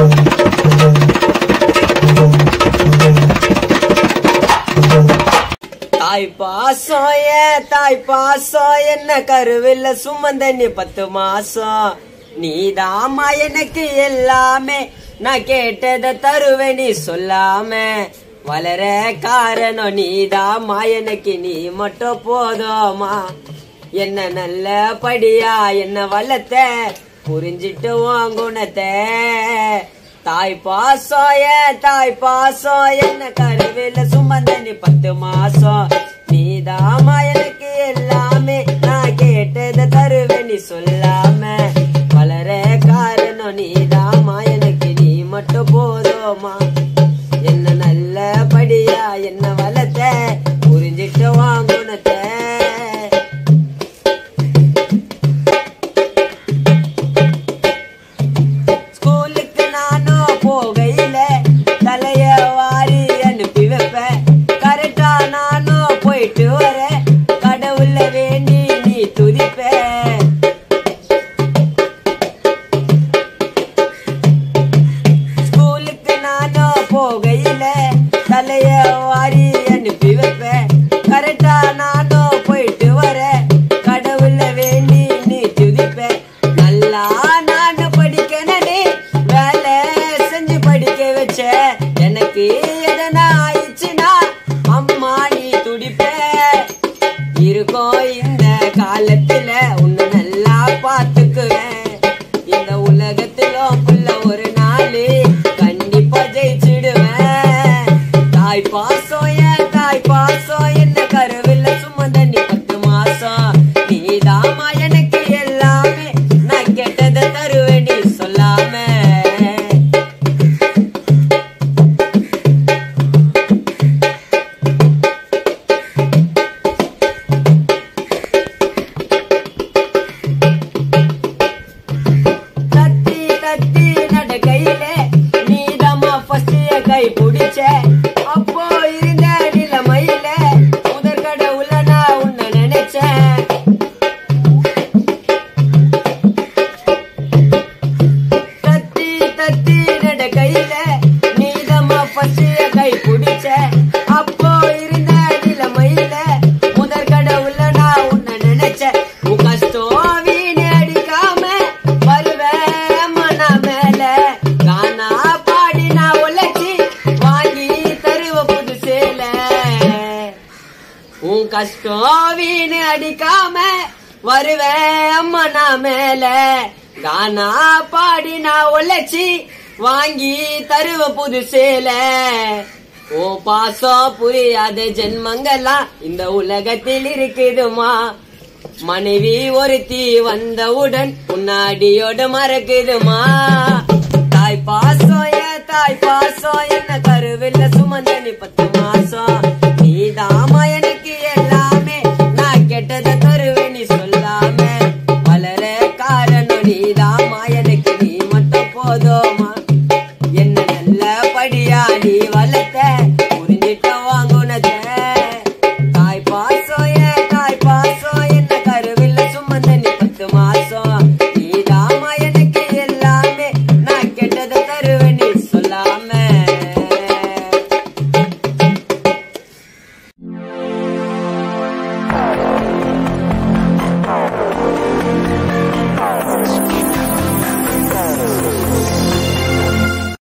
தாய் பாசம் ஏன் தாய் பாசம் என்ன கருவில்ல சுமந்த நீ பத்து மாசம் நீதாம்மா எனக்கு எல்லாமே நான் கேட்டதை தருவேன் நீ சொல்லாம வளர காரணம் நீதாம்மா எனக்கு நீ மட்டும் போதுமா என்ன நல்ல படியா என்ன வளர்த்த புரிஞ்சிட்டு உன் குணத்தை தாய் பாசம் ஏன் தாய் பாசம் என்ன கருவில சுமந்த நீ பத்து மாசம் நீதாமா எனக்கு எல்லாமே நான் கேட்டதை தருவேன் நீ சொல்லாம வளர காரணம் நீதாமா எனக்கு நீ மட்டும் போதுமா என்ன நல்ல படியா என்ன வளர்த்த புரிஞ்சிட்டு வாங்குனத்தை ஸ்கூலுக்கு நானும் போகையில தலைய வாரி அனுப்பி வைப்பேன் கரெக்டா நானும் போயிட்டு வரேன் கடவுள வேண்டி நீ துதிப்ப ஸ்கூலுக்கு நானும் போகையில தலைய வாரி அனுப்பி வைப்பேன் கரெக்டா நானும் போயிட்டு வரேன் கடவுள வேண்டி நீ துதிப்ப நல்லா நானு படிக்கணே வேலை செஞ்சு படிக்க வச்ச எனக்கு எதனா ஆயிடுச்சுன்னா அம்மா நீ துடிப்ப இருக்கோம் இந்த காலத்துல உன்னை நல்லா பாத்துக்குவேன் இந்த உலகத்துல புள்ள ஒரு நாள் கண்டிப்பா ஜெயிச்சிடுவேன் தாய் பாசம் ஏன் தாய் பாசம் என்ன கருவில்ல சுமந்த நீ பத்து மாசம் நீதாமா எனக்கு எல்லாமே நான் கெட்டதை தருவேன் நீ சொல்லாம தத்தி தத்தி நடக்கையில நீதமா ஃபர்ஸ்ட் கை பிடிச்ச அப்போ இருந்த நிலைமையில முதற் கடவுள நான் உன்னை நினைச்சேன் தத்தி தத்தி நடக்கையில நீதமா ஃபர்ஸ்ட் கை பிடிச்ச அப்போ இருந்த நிலைமையில முதற் கடவுள நான் உன்னை நினைச்சேன் உன் கஷ்டம் வீணே அடிக்காம வருவேன் மன மேல கானா பாடி நான் உழைச்சி வாங்கி தருவ புது சேல உன் கஷ்டம் வீணு அடிக்காம வருவேன் மன மேல கானா பாடி நான் உழைச்சி வாங்கி தருவ புது சேல ஓ பாசம் புரியாத ஜென்மங்கள்லாம் இந்த உலகத்தில் இருக்குதுமா மனைவி ஒருத்தி வந்தவுடன் முன்னாடியோட மறக்குதுமா தாய் பாசம் ஏன் தாய் பாசம் என்ன கருவில்ல சுமந்த நீ பத்து மாசம் நீதாமா எனக்கு எல்லாமே நான் கெட்டதை தருவேன் நீ சொல்லாம வளர காரணம் நீதாமா எனக்கு நீ மட்டும் போதும்